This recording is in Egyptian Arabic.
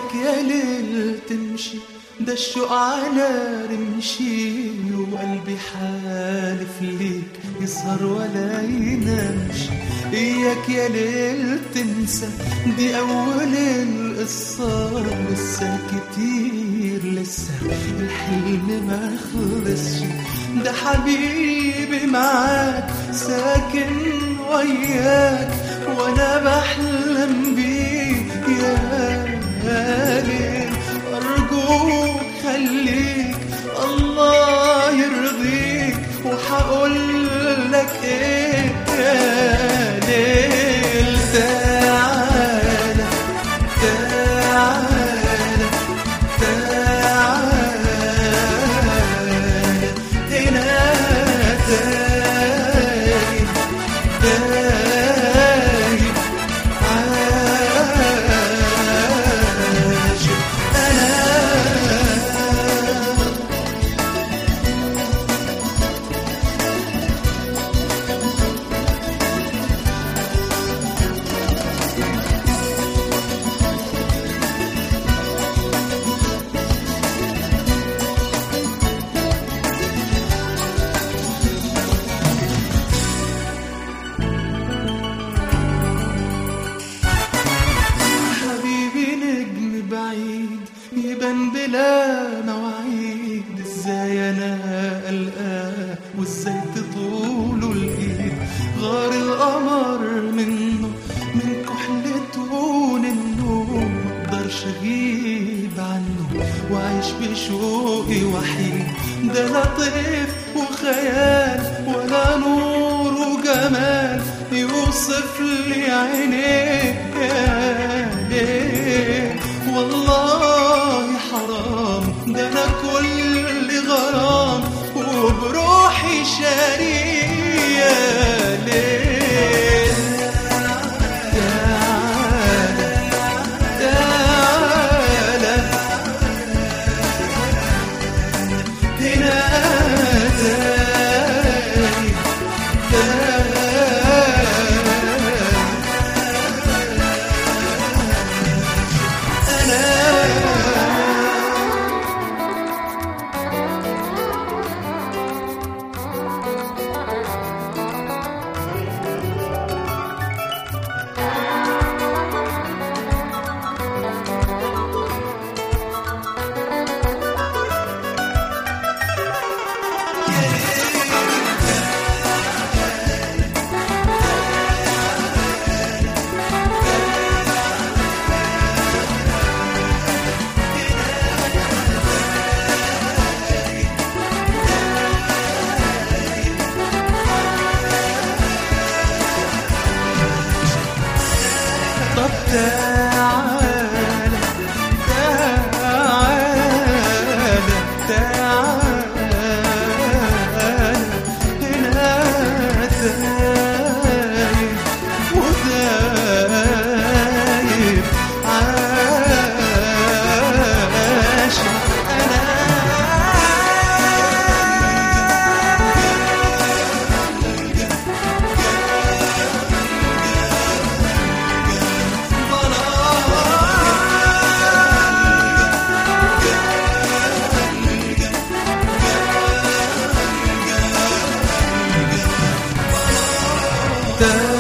إياك يا ليل تمشي ده الشوق على رمشي وقلبي حالف ليك يسهر ولا ينامش إياك يا ليل تنسى دي أول القصة لسه كتير لسه الحلم ما خلصش ده حبيبي معاك ساكن وياك وانا بحلم بيك يا ليل ارجوك خليك الله يرضيك وحقول لك ايه يا ليل تعالى تعالى تعالى هنا تايه تايه عاشق أنا حبيبي نجم بعيد يبان بلا مواعيد ازاي انا القاه وازاي تطوله الايد غار القمر منه من كحلته منه مقدرش اغيب عنه وعيش بشوقي وحيد ده لا طيف وخيال ولا نور وجمال يوصف لي عينيك يا ليل والله حرام ده انا كل غرام وبروحي شاريه يا ليل تعالى تعالى هنا تاني طب تعالى تعالى تعالى هنا تايه وتايب عاشق أنا